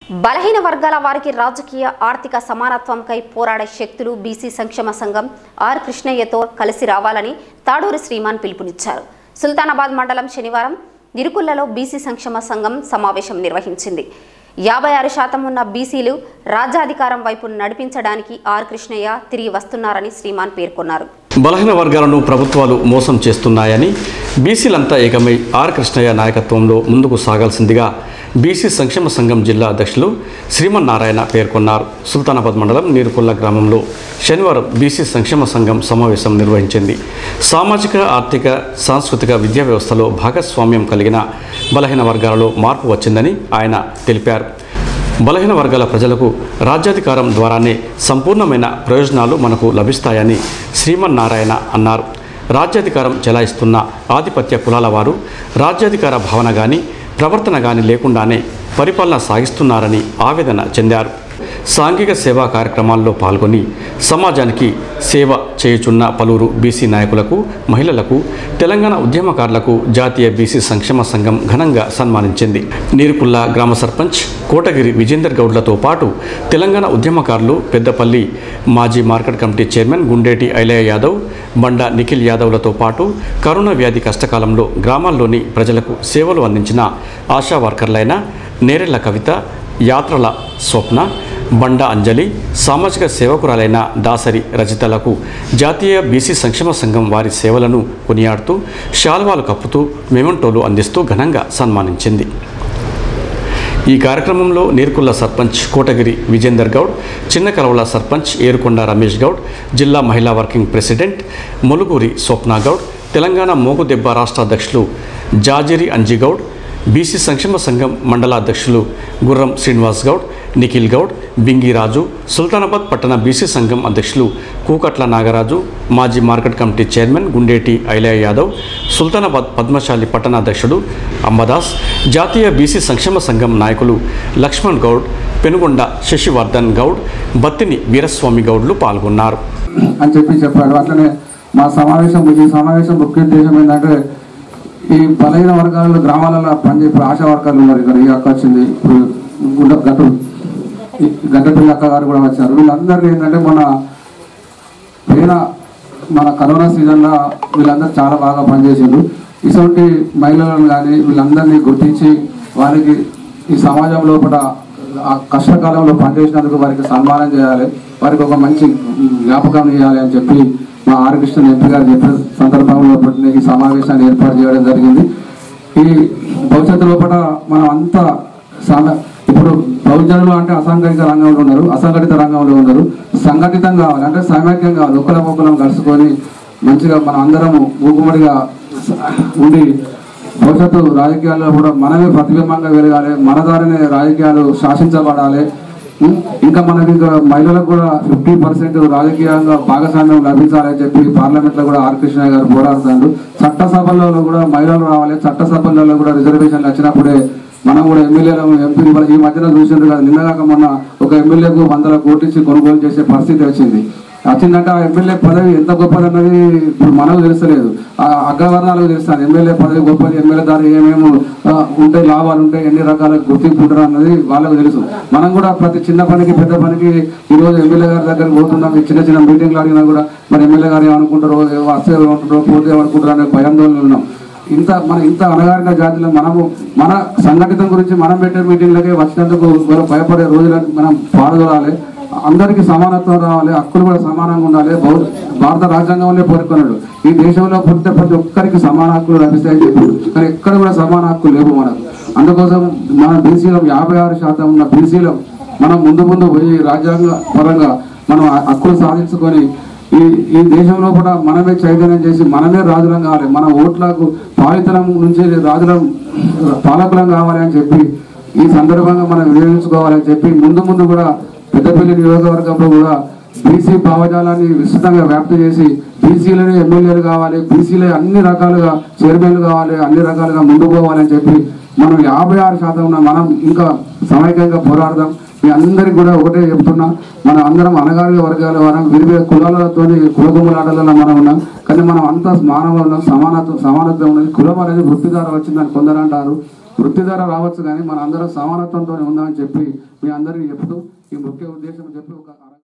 బలహీన వర్గాల వారికి రాజకీయ ఆర్థిక సమానత్వంకై పోరాడే శక్తులు బీసీ సంక్షేమ సంఘం ఆర్ కృష్ణయ్యతో కలిసి రావాలని తాడూరి శ్రీమాన్ పిలుపునిచ్చారు సుల్తానాబాద్ మండలం శనివారం నిరుకుల్లలో బీసీ సంక్షేమ సంఘం సమావేశం నిర్వహించింది యాభై ఆరు శాతం ఉన్న బీసీలు రాజ్యాధికారం వైపు నడిపించడానికి ఆర్ కృష్ణయ్య తిరిగి వస్తున్నారని శ్రీమాన్ పేర్కొన్నారు బలహీన వర్గాలను ప్రభుత్వాలు మోసం చేస్తున్నాయని బీసీలంతా ఏకమై ఆర్ కృష్ణయ్య నాయకత్వంలో ముందుకు సాగాల్సిందిగా బీసీ సంక్షేమ సంఘం జిల్లా అధ్యక్షులు శ్రీమన్నారాయణ పేర్కొన్నారు సుల్తానాబాద్ మండలం నీరుకొల్ల గ్రామంలో శనివారం బీసీ సంక్షేమ సంఘం సమావేశం నిర్వహించింది సామాజిక ఆర్థిక సాంస్కృతిక విద్యా వ్యవస్థలో భాగస్వామ్యం కలిగిన బలహీన వర్గాలలో మార్పు వచ్చిందని ఆయన తెలిపారు బలహీన వర్గాల ప్రజలకు రాజ్యాధికారం ద్వారానే సంపూర్ణమైన ప్రయోజనాలు మనకు లభిస్తాయని శ్రీమన్నారాయణ అన్నారు రాజ్యాధికారం చెలాయిస్తున్న ఆధిపత్య కులాల వారు రాజ్యాధికార భావన కానీ ప్రవర్తన కానీ లేకుండానే పరిపాలన సాగిస్తున్నారని ఆవేదన చెందారు సాంఘిక సేవా కార్యక్రమాల్లో పాల్గొని సమాజానికి సేవ చేయుచున్న పలువురు బీసీ నాయకులకు మహిళలకు తెలంగాణ ఉద్యమకారులకు జాతీయ బీసీ సంక్షేమ సంఘం ఘనంగా సన్మానించింది నీరుకుల్ల గ్రామ సర్పంచ్ కోటగిరి విజేందర్ గౌడ్లతో పాటు తెలంగాణ ఉద్యమకారులు పెద్దపల్లి మాజీ market committee chairman Gundeti Ailaiah Yadav Banda Nikhil యాదవ్లతో పాటు కరోనా వ్యాధి కష్టకాలంలో గ్రామాల్లోని ప్రజలకు సేవలు అందించిన ఆశా వర్కర్లైన నేరెళ్ల కవిత యాత్రల స్వప్న బండ అంజలి సామాజిక సేవకురాలైన దాసరి రజితలకు జాతీయ బీసీ సంక్షేమ సంఘం వారి సేవలను కొనియాడుతూ శాల్వాలు కప్పుతూ మెమెంటోలు అందిస్తూ ఘనంగా సన్మానించింది ఈ కార్యక్రమంలో నీర్కుల్ల సర్పంచ్ కోటగిరి విజేందర్ గౌడ్ చిన్న కలవల సర్పంచ్ ఏరుకొండ రమేష్ గౌడ్ జిల్లా మహిళా వర్కింగ్ ప్రెసిడెంట్ ములుగూరి స్వప్న గౌడ్ తెలంగాణ మోగుదెబ్బ రాష్ట్ర అధ్యక్షులు జాజిరి అంజిగౌడ్ బీసీ సంక్షేమ సంఘం మండల అధ్యక్షులు గుర్రం శ్రీనివాస్ గౌడ్ నిఖిల్ గౌడ్ బింగిరాజు సుల్తానాబాద్ పట్టణ బీసీ సంఘం అధ్యక్షులు కూకట్ల నాగరాజు మాజీ market committee chairman Gundeti Ailaiah Yadav Sultanabad Padmashali పట్టణ అధ్యక్షుడు అంబదాస్ జాతీయ బీసీ సంక్షేమ సంఘం నాయకులు లక్ష్మణ్ గౌడ్ పెనుగొండ శశివర్ధన్ గౌడ్ బత్తిని వీరస్వామి గౌడ్లు పాల్గొన్నారు అని చెప్పి చెప్పాడు అట్లనే మా సమావేశం ఈ సమావేశం ముఖ్య ఉద్దేశం ఏంటంటే ఈ బలహీన వర్గాలలో గ్రామాలలో పనిచేసే ఆశా వర్గాలు ఉన్నారు ఇక్కడ ఈ అక్క వచ్చింది ఇప్పుడు గుండ గట్టు ఈ గడ్డపిల్లి అక్క గారు కూడా వచ్చారు వీళ్ళందరినీ ఏంటంటే మన పోయిన మన కరోనా సీజన్లో వీళ్ళందరూ చాలా బాగా పనిచేసిండ్రు ఇటువంటి మహిళలను కానీ వీళ్ళందరినీ గుర్తించి వారికి ఈ సమాజం లోపల ఆ కష్టకాలంలో పనిచేసినందుకు వారికి సన్మానం చేయాలి వారికి ఒక మంచి జ్ఞాపకం ఇవ్వాలి అని చెప్పి మా ఆర్ కృష్ణ ఎంపీ గారు చెప్పిన సందర్భంలో పుట్టిన ఈ సమావేశాన్ని ఏర్పాటు చేయడం జరిగింది ఈ భవిష్యత్తు లోపల మనం అంతా సామ- ఇప్పుడు బహుజనులు అంటే అసంఘటిత రంగంలో ఉన్నారు అసంఘటిత రంగంలో ఉన్నారు సంఘటితం కావాలి అంటే సమైక్యం కావాలి ఒకరం ఒకరం కలుసుకొని మంచిగా మనం అందరము ఊగుమడిగా స- ఉండి భవిష్యత్తు రాజకీయాల్లో కూడా మనమే ప్రతిబింబంగా వెలగాలి మన ద్వారానే రాజకీయాలు శాసించబడాలి ఉం? ఇంకా మనకి ఇంకా మహిళలకు కూడా ఫిఫ్టీ పర్సెంట్ రాజకీయంగా భాగస్వామ్యం లభించాలని చెప్పి పార్లమెంట్ లో కూడా ఆర్ కృష్ణ గారు పోరాడుతాడు చట్టసభల్లో కూడా మహిళలు రావాలి చట్టసభలలో కూడా రిజర్వేషన్లు వచ్చినప్పుడే మనం కూడా ఎమ్మెల్యేలు ఎంపీ ఈ మధ్యన చూసిండ్రు కదా నిన్నగాక మొన్న ఒక ఎమ్మెల్యేకు వందల కోట్లు ఇచ్చి కొనుగోలు చేసే పరిస్థితి వచ్చింది వచ్చిందంటే ఆ ఎమ్మెల్యే పదవి ఎంత గొప్పదన్నది ఇప్పుడు మనకు తెలుస్తలేదు ఆ అగ్రవర్ణాలకు తెలుస్తాను ఎమ్మెల్యే పదవి గొప్పది ఎమ్మెల్యే ద్వారా ఏమేమి ఆ, ఉంటాయి లాభాలు ఉంటాయి ఎన్ని రకాల గుర్తింపు ఉంటారు అన్నది వాళ్ళకు తెలుసు మనం కూడా ప్రతి చిన్న పనికి పెద్ద పనికి ఈ రోజు ఎమ్మెల్యే గారి దగ్గరికి పోతున్నాం ఈ చిన్న చిన్న మీటింగ్లు అడిగినా కూడా మరి ఎమ్మెల్యే గారు ఏమనుకుంటారో వస్తే ఏమనుకుంటారో పోతే ఏమనుకుంటారో అనే భయాందోళన ఉన్నాం ఇంత మన ఇంత అణగారిన జాతిలో మనము మన సంఘటితం గురించి మనం పెట్టే మీటింగ్లకే వచ్చినందుకు మనం భయపడే రోజులను మనం పాల్గొనాలి అందరికీ సమానత్వం రావాలి హక్కులు కూడా సమానంగా ఉండాలి బౌ- భారత రాజ్యాంగంలో పేర్కొన్నాడు ఈ దేశంలో పుట్టిన ప్రతి ఒక్కరికి సమాన హక్కులు లభిస్తాయని చెప్పాడు కానీ ఎక్కడ కూడా సమాన హక్కులు లేవు మనకు అందుకోసం మన బీసీలో యాభై ఆరు శాతం ఉన్న బీసీలో మనం ముందు ముందు పోయి రాజ్యాంగ పరంగా మనం ఆ హక్కులు సాధించుకొని ఈ ఈ దేశంలో కూడా మనమే చైతన్యం చేసి మనమే రాజులం కావాలి మన ఓట్లకు పాలితనం నుంచి రాజులం పాలకులం కావాలి అని చెప్పి ఈ సందర్భంగా మనం వినియోగించుకోవాలని చెప్పి ముందు ముందు కూడా పెద్దపల్లి నియోజకవర్గంలో కూడా బీసీ భావజాలాన్ని విస్తృతంగా వ్యాప్తి చేసి బీసీలని ఎమ్మెల్యేలు కావాలి బీసీలే అన్ని రకాలుగా చైర్మన్లు కావాలి అన్ని రకాలుగా ముందుకు పోవాలని చెప్పి మనం యాభై ఆరు శాతం ఉన్న మనం ఇంకా సమైక్యంగా పోరాడదాం మీ అందరికి కూడా ఒకటే చెప్తున్నా మనం అందరం అనగారిన వర్గాల వారం వివిధ కులాలతో కులగుమ్మలాటలలో మనం ఉన్నాం కానీ మనం అంతా మానవ ఉన్నాం సమానత్వం సమానత్వం ఉన్నది కులం అనేది వృత్తి ద్వారా వచ్చిందని కొందరు అంటారు వృత్తి ద్వారా రావచ్చు కానీ మన అందరం సమానత్వంతో ఉందామని చెప్పి మీ అందరికీ చెప్తూ ఈ ముఖ్య ఉద్దేశం చెప్పి ఒక